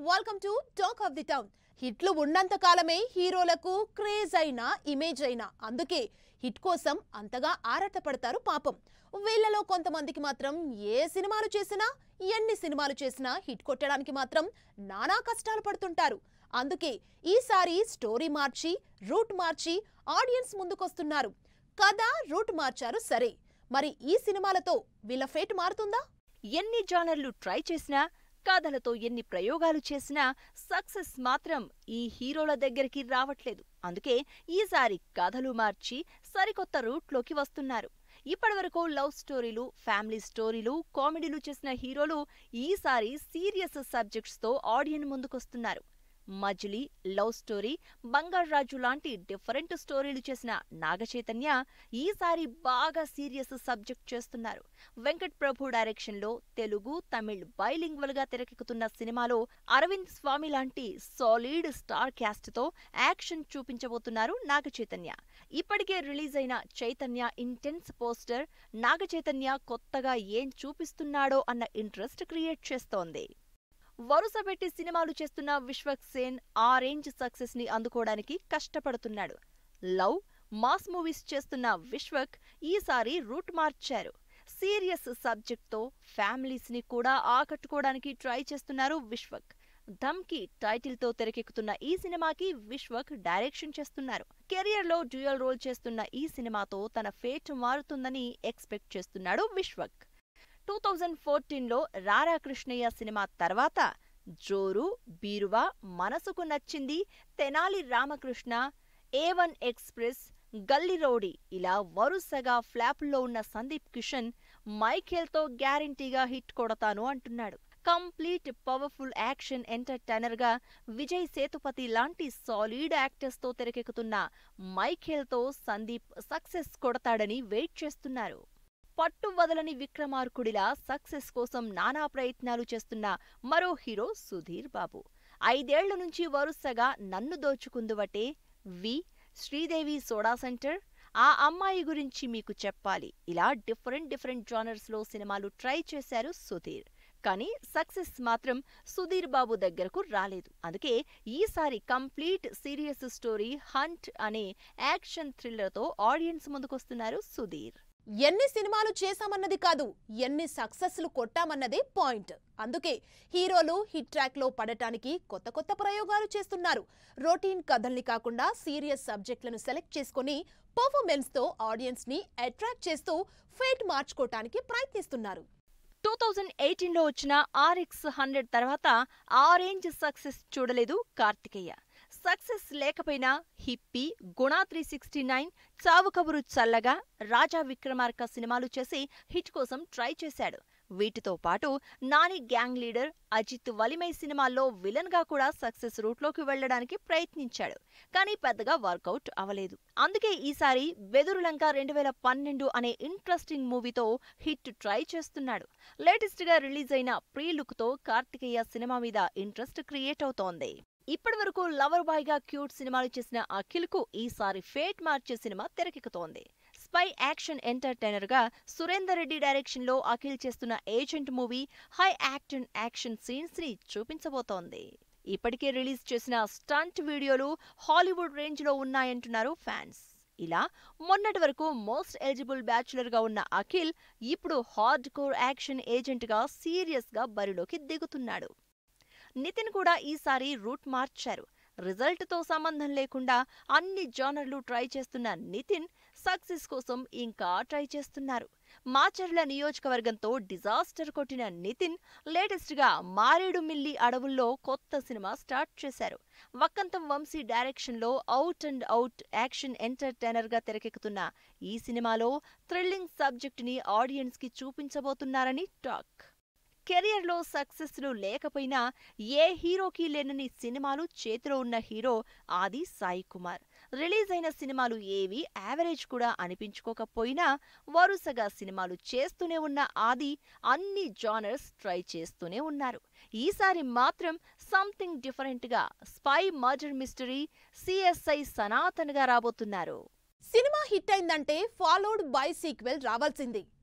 welcome to talk of the town హిట్లు ఉన్నంత కాలమే హీరోలకు క్రేజ్ అయినా ఇమేజ్ అయినా అందుకే హిట్ కోసం అంతగా ఆరాటపడతారు పాపం వీళ్ళలో కొంతమందికి మాత్రం ఏ సినిమాలు చేసినా ఎన్ని సినిమాలు చేసినా హిట్ కొట్టడానికి మాత్రం నానా కష్టాలు పడుతుంటారు అందుకే ఈసారి స్టోరీ మార్చి రూట్ మార్చి ఆడియన్స్ ముందుకొస్తున్నారు కథ రూట్ మార్చారు సరే మరి ఈ సినిమాలతో వీళ్ళ ఫేట్ మారుతుందా ఎన్ని జానర్లు ట్రై చేసినా కథలతో ఎన్ని ప్రయోగాలు చేసినా సక్సెస్ మాత్రం ఈ హీరోల దగ్గరికి రావట్లేదు అందుకే ఈసారి కథలు మార్చి సరికొత్త రూట్లోకి వస్తున్నారు ఇప్పటివరకు లవ్ స్టోరీలు ఫ్యామిలీ స్టోరీలు కామెడీలు చేసిన హీరోలు ఈసారి సీరియస్ సబ్జెక్ట్స్తో ఆడియన్ ముందుకొస్తున్నారు మజిలీ లవ్ స్టోరీ బంగారాజు లాంటి డిఫరెంట్ స్టోరీలు చేసిన నాగచైతన్య ఈసారి బాగా సీరియస్ సబ్జెక్ట్ చేస్తున్నారు వెంకట్ ప్రభు డైరెక్షన్లో తెలుగు తమిళ్ బైలింగ్వల్ గా తెరకెక్కుతున్న సినిమాలో అరవింద్ స్వామి లాంటి సాలిడ్ స్టార్ క్యాస్ట్ తో యాక్షన్ చూపించబోతున్నారు నాగచైతన్య ఇప్పటికే రిలీజ్ అయిన చైతన్య ఇంటెన్స్ పోస్టర్ నాగచైతన్య కొత్తగా ఏం చూపిస్తున్నాడో అన్న ఇంట్రెస్ట్ క్రియేట్ చేస్తోంది వరుసపెట్టి సినిమాలు చేస్తున్న విశ్వక్ సేన్ ఆ రేంజ్ సక్సెస్ ని అందుకోవడానికి కష్టపడుతున్నాడు లవ్ మాస్ మూవీస్ చేస్తున్న విశ్వక్ ఈసారి రూట్ మార్చారు సీరియస్ సబ్జెక్ట్తో ఫ్యామిలీస్ ని కూడా ఆకట్టుకోవడానికి ట్రై చేస్తున్నారు విశ్వక్ ధమ్కి టైటిల్తో తెరకెక్కుతున్న ఈ సినిమాకి విశ్వక్ డైరెక్షన్ చేస్తున్నారు కెరియర్లో డ్యూయల్ రోల్ చేస్తున్న ఈ సినిమాతో తన ఫేట్ మారుతుందని ఎక్స్పెక్ట్ చేస్తున్నాడు విశ్వక్ టూ థౌజండ్ ఫోర్టీన్లో రారా కృష్ణయ్య సినిమా తర్వాత జోరు Beeruva Manasuku Nachindi Tenali Ramakrishna A one express Gully Rowdy ఇలా వరుసగా ఫ్లాపుల్లో ఉన్న సందీప్ కిషన్ మైఖేల్తో గ్యారంటీగా హిట్ కొడతాను అంటున్నాడు కంప్లీట్ పవర్ఫుల్ యాక్షన్ ఎంటర్టైనర్గా విజయ్ సేతుపతి లాంటి సాలిడ్ యాక్టర్స్తో తెరకెక్కుతున్న మైఖేల్తో సందీప్ సక్సెస్ కొడతాడని వెయిట్ చేస్తున్నారు పట్టు వదలని విక్రమార్కుడిలా సక్సెస్ కోసం నానా ప్రయత్నాలు చేస్తున్న మరో హీరో సుధీర్ బాబు ఐదేళ్ల నుంచి వరుసగా Nannu Dochukunduvate V Sridevi soda centre ఆ అమ్మాయి గురించి మీకు చెప్పాలి ఇలా డిఫరెంట్ డిఫరెంట్ జానర్స్లో సినిమాలు ట్రై చేశారు సుధీర్ కానీ సక్సెస్ మాత్రం సుధీర్ బాబు దగ్గరకు రాలేదు అందుకే ఈసారి కంప్లీట్ సీరియస్ స్టోరీ హంట్ అనే యాక్షన్ థ్రిల్లర్తో ఆడియన్స్ ముందుకొస్తున్నారు సుధీర్ ఎన్ని సినిమాలు చేశామన్నది కాదు ఎన్ని సక్సెస్లు కొట్టామన్నదే పాయింట్ అందుకే హీరోలు హిట్ ట్రాక్ లో పడటానికి కొత్త కొత్త ప్రయోగాలు చేస్తున్నారు రొటీన్ కథల్ని కాకుండా సీరియస్ సబ్జెక్టులను సెలెక్ట్ చేసుకుని పర్ఫార్మెన్స్ తో ఆడియన్స్ ని అట్రాక్ట్ చేస్తూ ఫేట్ మార్చుకోవటానికి ప్రయత్నిస్తున్నారు టూ థౌజండ్ ఎయిటీన్లో వచ్చిన ఆర్ఎక్స్ హండ్రెడ్ తర్వాత ఆ రేంజ్ సక్సెస్ చూడలేదు కార్తికేయ సక్సెస్ లేకపోయినా hippie Guna three sixty nine Chaavu Kaburu చల్లగా రాజా విక్రమార్క సినిమాలు చేసి హిట్ కోసం ట్రై చేశాడు వీటితో పాటు నాని గ్యాంగ్ లీడర్ అజిత్ వలిమై సినిమాల్లో విలన్ గా కూడా సక్సెస్ రూట్లోకి వెళ్లడానికి ప్రయత్నించాడు కానీ పెద్దగా వర్కౌట్ అవలేదు అందుకే ఈసారి బెదురులంక రెండు వేల పన్నెండు అనే ఇంట్రెస్టింగ్ మూవీతో హిట్ ట్రై చేస్తున్నాడు లేటెస్ట్ గా రిలీజ్ అయిన ప్రీ లుక్ తో కార్తికేయ సినిమా మీద ఇంట్రెస్ట్ క్రియేట్ అవుతోంది ఇప్పటివరకు లవర్ బాయ్ గా క్యూట్ సినిమాలు చేసిన అఖిల్ కు ఈసారి ఫేట్ మార్చే సినిమా తెరకెక్కుతోంది స్పై యాక్షన్ ఎంటర్టైనర్ గా సురేందర్ రెడ్డి డైరెక్షన్ లో అఖిల్ చేస్తున్న agent movie high action action scenes ని చూపించబోతోంది ఇప్పటికే రిలీజ్ చేసిన స్టంట్ వీడియోలు హాలీవుడ్ రేంజ్ లో ఉన్నాయంటున్నారు ఫ్యాన్స్ ఇలా మొన్నటి వరకు మోస్ట్ ఎలిజిబుల్ బ్యాచులర్ గా ఉన్న అఖిల్ ఇప్పుడు హార్డ్ కోర్ యాక్షన్ ఏజెంట్ గా సీరియస్ గా బరిలోకి దిగుతున్నాడు నితిన్ కూడా ఈసారి రూట్ మార్చారు రిజల్ట్ తో సంబంధం లేకుండా అన్ని జానర్లు ట్రై చేస్తున్న నితిన్ సక్సెస్ కోసం ఇంకా ట్రై చేస్తున్నారు మాచర్ల నియోజకవర్గంతో డిజాస్టర్ కొట్టిన నితిన్ లేటెస్ట్ గా మారేడు మిల్లి అడవుల్లో కొత్త సినిమా స్టార్ట్ చేశారు వక్కంతం వంశీ డైరెక్షన్ లో out and out action entertainer గా తెరకెక్కుతున్న ఈ సినిమాలో థ్రిల్లింగ్ సబ్జెక్ట్ ని ఆడియన్స్ కి చూపించబోతున్నారని టాక్ కెరియర్లో సక్సెస్లు లేకపోయినా ఏ హీరోకి లేనని సినిమాలు చేతిలో ఉన్న హీరో ఆది సాయి కుమార్ రిలీజ్ అయిన సినిమాలు ఏవి యావరేజ్ కూడా అనిపించుకోకపోయినా వరుసగా సినిమాలు చేస్తూనే ఉన్న ఆది అన్ని జానర్స్ ట్రై చేస్తూనే ఉన్నారు ఈసారి మాత్రం సంథింగ్ డిఫరెంట్గా స్పై మర్డర్ మిస్టరీ సిఎస్ఐ సనాతన్గా రాబోతున్నారు సినిమా హిట్ అయిందంటే ఫాలోడ్ బై సీక్వెల్ రావాల్సిందే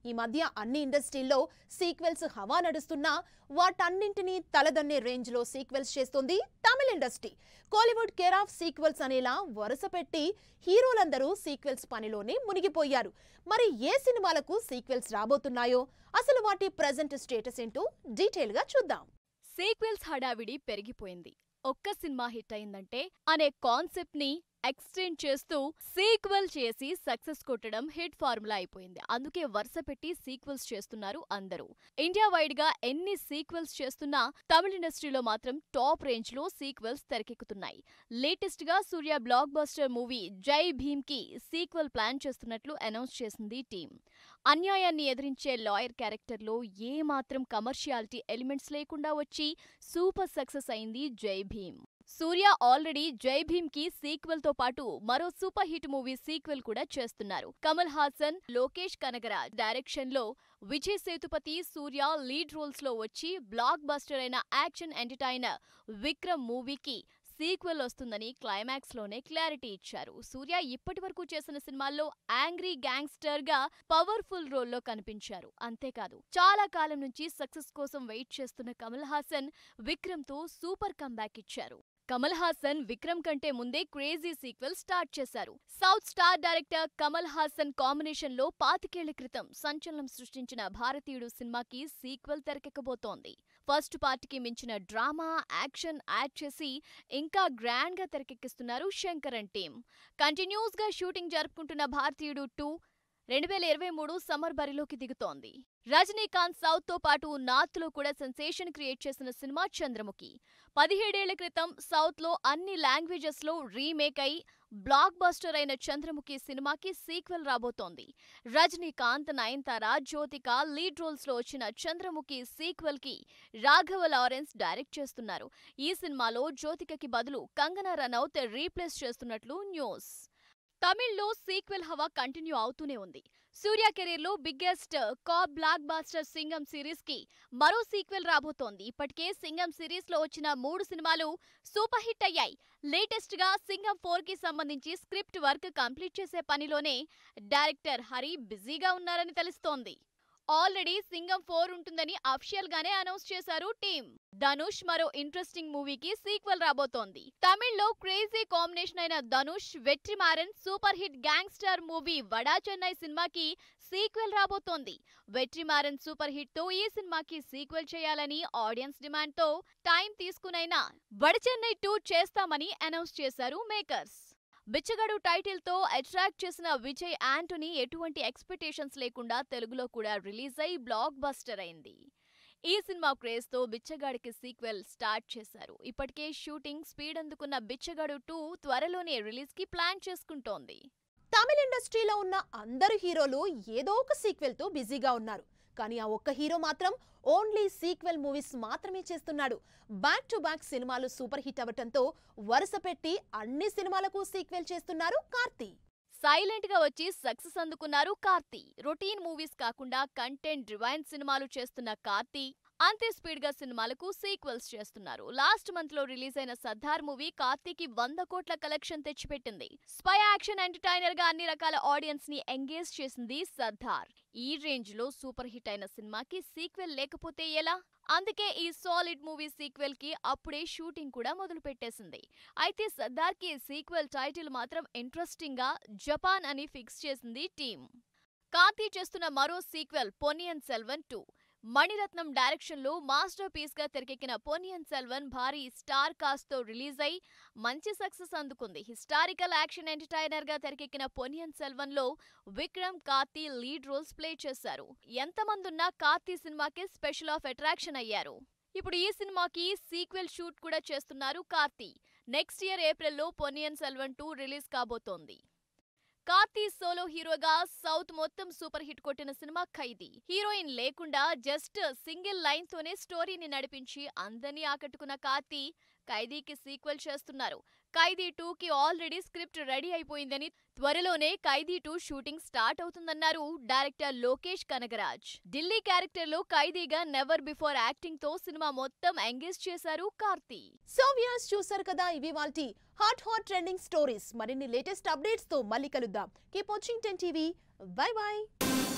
ఈ మధ్య అన్ని ఇండస్ట్రీల్లో సీక్వెల్స్ హవా నడుస్తున్నా వాటన్నింటినీ తలదన్నే రేంజ్ లో సీక్వెల్స్ చేస్తుంది తమిళ industry Kollywood care of sequels అనేలా వరుస పెట్టి హీరోలందరూ సీక్వెల్స్ పనిలోనే మునిగిపోయారు మరి ఏ సినిమాలకు సీక్వెల్స్ రాబోతున్నాయో అసలు వాటి ప్రజెంట్ స్టేటస్ ఏంటో డీటెయిల్ గా చూద్దాం సీక్వెల్స్ హడావిడి పెరిగిపోయింది ఒక్క సినిమా హిట్ అయిందంటే అనే కాన్సెప్ట్ ని ఎక్స్టెండ్ చేస్తూ సీక్వెల్ చేసి సక్సెస్ కొట్టడం హిట్ ఫార్ములా అయిపోయింది అందుకే వరుస పెట్టి సీక్వెల్స్ చేస్తున్నారు అందరూ ఇండియా వైడ్ గా ఎన్ని సీక్వెల్స్ చేస్తున్నా తమిళ ఇండస్ట్రీలో మాత్రం టాప్ రేంజ్ లో సీక్వెల్స్ తెరకెక్కుతున్నాయి లేటెస్ట్ గా Suriya black buster movie Jai Bhim కి సీక్వెల్ ప్లాన్ చేస్తున్నట్లు అనౌన్స్ చేసింది టీం అన్యాయాన్ని ఎదిరించే లాయర్ క్యారెక్టర్లో ఏ మాత్రం కమర్షియాలిటీ ఎలిమెంట్స్ లేకుండా వచ్చి సూపర్ సక్సెస్ అయింది జై భీమ్ సూర్య ఆల్రెడీ జై భీమ్ కి సీక్వెల్ తో పాటు మరో సూపర్ హిట్ మూవీ సీక్వెల్ కూడా చేస్తున్నారు కమల్ హాసన్ లోకేష్ కనగరాజ్ డైరెక్షన్ లో విజయ్ సేతుపతి సూర్య లీడ్ రోల్స్ లో వచ్చి బ్లాక్ బస్టర్ అయిన యాక్షన్ ఎంటర్టైనర్ విక్రమ్ మూవీకి సీక్వెల్ వస్తుందని క్లైమాక్స్ లోనే క్లారిటీ ఇచ్చారు సూర్య ఇప్పటి వరకు చేసిన సినిమాల్లో యాంగ్రీ గ్యాంగ్స్టర్ గా పవర్ఫుల్ రోల్లో కనిపించారు అంతేకాదు చాలా కాలం నుంచి సక్సెస్ కోసం వెయిట్ చేస్తున్న కమల్ హాసన్ విక్రమ్ తో సూపర్ కంబ్యాక్ ఇచ్చారు కమల్ హాసన్ విక్రమ్ కంటే ముందే క్రేజీ సీక్వెల్ స్టార్ట్ చేశారు south star director Kamal Haasan combination లో పాతికేళ్ల క్రితం సంచలనం సృష్టించిన భారతీయుడు సినిమాకి సీక్వెల్ తెరకెక్కబోతోంది ఫస్ట్ పార్ట్కి మించిన డ్రామా యాక్షన్ యాడ్ చేసి ఇంకా గ్రాండ్ గా తెరకెక్కిస్తున్నారు శంకరన్ టీం కంటిన్యూస్ గా షూటింగ్ జరుపుకుంటున్న భారతీయుడు టూ రెండు వేల ఇరవై మూడు సమ్మర్ బరిలోకి దిగుతోంది రజనీకాంత్ సౌత్ తో పాటు నార్త్ లో కూడా సెన్సేషన్ క్రియేట్ చేసిన సినిమా చంద్రముఖి పదిహేడేళ్ల క్రితం సౌత్ లో అన్ని లాంగ్వేజెస్ లో రీమేక్ అయి బ్లాక్ బస్టర్ అయిన చంద్రముఖి సినిమాకి సీక్వెల్ రాబోతోంది రజనీకాంత్ నయనతార జ్యోతిక లీడ్ రోల్స్ లో వచ్చిన చంద్రముఖి సీక్వెల్ కి రాఘవ లారెన్స్ డైరెక్ట్ చేస్తున్నారు ఈ సినిమాలో జ్యోతికకి బదులు కంగనా రనౌత్ రీప్లేస్ చేస్తున్నట్లు న్యూస్ తమిళ్లో సీక్వెల్ హవా కంటిన్యూ అవుతూనే ఉంది సూర్య కెరీర్ లో biggest cop black buster Singam series కి మరో సీక్వెల్ రాబోతోంది ఇప్పటికే సింగం సిరీస్ లో వచ్చిన మూడు సినిమాలు సూపర్ హిట్ అయ్యాయి లేటెస్ట్ గా సింగం ఫోర్ కి సంబంధించి స్క్రిప్ట్ వర్క్ కంప్లీట్ చేసే పనిలోనే డైరెక్టర్ హరి బిజీగా ఉన్నారని తెలుస్తోంది ఆల్రెడీ సింగం ఫోర్ ఉంటుందని అఫిషియల్ గానే అనౌన్స్ చేశారు టీం ధనుష్ మరో ఇంట్రెస్టింగ్ మూవీకి సీక్వెల్ రాబోతోంది తమిళ్లో క్రేజీ కాంబినేషన్ అయిన Dhanush Vetrimaaran super hit gangster movie Vada Chennai సినిమాకి సీక్వెల్ రాబోతోంది వెట్రిమారన్ సూపర్ హిట్ తో ఈ సినిమాకి సీక్వెల్ చేయాలని ఆడియన్స్ డిమాండ్ తో టైం తీసుకునైనా వడ చెన్నై టూ చేస్తామని అనౌన్స్ చేశారు మేకర్స్ బిచ్చగడు టైటిల్ తో అట్రాక్ట్ చేసిన విజయ్ యాంటోనీ ఎటువంటి ఎక్స్పెక్టేషన్స్ లేకుండా తెలుగులో కూడా రిలీజ్ అయి బ్లాక్ బస్టర్ అయింది ఈ సినిమా క్రేజ్ తో బిచ్చగాడికి సీక్వెల్ స్టార్ట్ చేశారు ఇప్పటికే షూటింగ్ స్పీడ్ అందుకున్న బిచ్చగాడు టూ త్వరలోనే రిలీజ్ కి ప్లాన్ చేసుకుంటోంది తమిళ ఇండస్ట్రీలో ఉన్న అందరు హీరోలు ఏదో ఒక సీక్వెల్ తో బిజీగా ఉన్నారు కానీ ఆ ఒక్క హీరో మాత్రం ఓన్లీ సీక్వెల్ మూవీస్ మాత్రమే చేస్తున్నాడు బ్యాక్ టు బ్యాక్ సినిమాలు సూపర్ హిట్ అవ్వటంతో వరుస పెట్టి అన్ని సినిమాలకు సీక్వెల్ చేస్తున్నారు కార్తీ సైలెంట్ గా వచ్చి సక్సెస్ అందుకున్నారు కార్తీ రొటీన్ మూవీస్ కాకుండా కంటెంట్ రివైన్ సినిమాలు చేస్తున్న కార్తీ అంతే స్పీడ్ గా సినిమాలకు సీక్వెల్స్ చేస్తున్నారు లాస్ట్ మంత్ లో రిలీజ్ అయిన సర్దార్ మూవీ కార్తీకి వంద కోట్ల కలెక్షన్ తెచ్చిపెట్టింది స్పై యాక్షన్ ఎంటర్టైనర్ గా అన్ని రకాల ఆడియన్స్ ని ఎంగేజ్ చేసింది సర్దార్ ఈ రేంజ్ లో సూపర్ హిట్ అయిన సినిమాకి సీక్వెల్ లేకపోతే ఎలా అందుకే ఈ సాలిడ్ మూవీ సీక్వెల్ కి అప్పుడే షూటింగ్ కూడా మొదలు పెట్టేసింది అయితే సర్దార్ కి సీక్వెల్ టైటిల్ మాత్రం ఇంట్రెస్టింగ్ గా జపాన్ అని ఫిక్స్ చేసింది టీం కార్తీ చేస్తున్న మరో sequel Ponniyin Selvan two Mani Ratnam direction లో మాస్టర్ పీస్ గా తెరకెక్కిన పొన్నియన్ సెల్వన్ భారీ స్టార్ కాస్ట్ తో రిలీజ్ అయి మంచి సక్సెస్ అందుకుంది హిస్టారికల్ యాక్షన్ ఎంటర్టైనర్ గా తెరకెక్కిన పొన్నియన్ సెల్వన్ లో Vikram Karthi lead roles play చేశారు ఎంతమందున్నా కార్తీ సినిమాకి స్పెషల్ ఆఫ్ అట్రాక్షన్ అయ్యారు ఇప్పుడు ఈ సినిమాకి సీక్వెల్ షూట్ కూడా చేస్తున్నారు కార్తీ నెక్స్ట్ ఇయర్ ఏప్రిల్లో పొన్నియన్ సెల్వన్ టూ రిలీజ్ కాబోతోంది కార్తీ సోలో హీరోగా సౌత్ మొత్తం సూపర్ హిట్ కొట్టిన సినిమా ఖైదీ హీరోయిన్ లేకుండా జస్ట్ సింగిల్ లైన్ తోనే స్టోరీని నడిపించి అందరినీ ఆకట్టుకున్న కార్తీ ఖైదీకి సీక్వెల్ చేస్తున్నారు ఖైదీ టూ కి ఆల్రెడీ స్క్రిప్ట్ రెడీ అయిపోయిందని త్వరలోనే ఖైదీ టూ షూటింగ్ స్టార్ట్ అవుతుందన్నారు డైరెక్టర్ లోకేష్ కనగరాజ్ ఢిల్లీ క్యారెక్టర్ లో ఖైదీగా నెవర్ బిఫోర్ యాక్టింగ్ తో సినిమా మొత్తం ఎంగేజ్ చేశారు కార్తీ సో వ్యూయర్స్ చూసారు కదా ఇవి వాల్టి హాట్ హాట్ ట్రెండింగ్ స్టోరీస్ మరిన్ని లేటెస్ట్ అప్డేట్స్ తో మళ్ళీ కలుద్దాం keep watching ten TV bye by